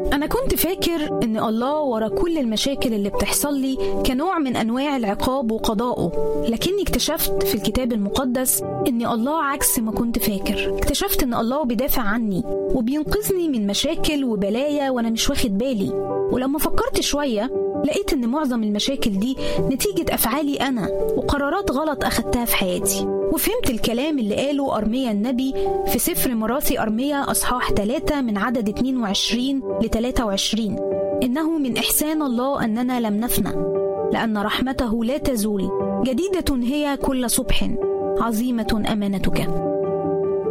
أنا كنت فاكر إن الله ورا كل المشاكل اللي بتحصل لي كنوع من أنواع العقاب وقضائه لكني اكتشفت في الكتاب المقدس إن الله عكس ما كنت فاكر اكتشفت إن الله بيدافع عني وبينقذني من مشاكل وبلايا وأنا مش واخد بالي ولما فكرت شوية لقيت إن معظم المشاكل دي نتيجة أفعالي أنا وقرارات غلط أخدتها في حياتي وفهمت الكلام اللي قاله أرميا النبي في سفر مراسي أرميا أصحاح 3 من عدد 22 ل 23 إنه من إحسان الله أننا لم نفنى لأن رحمته لا تزول جديدة هي كل صبح عظيمة أمانتك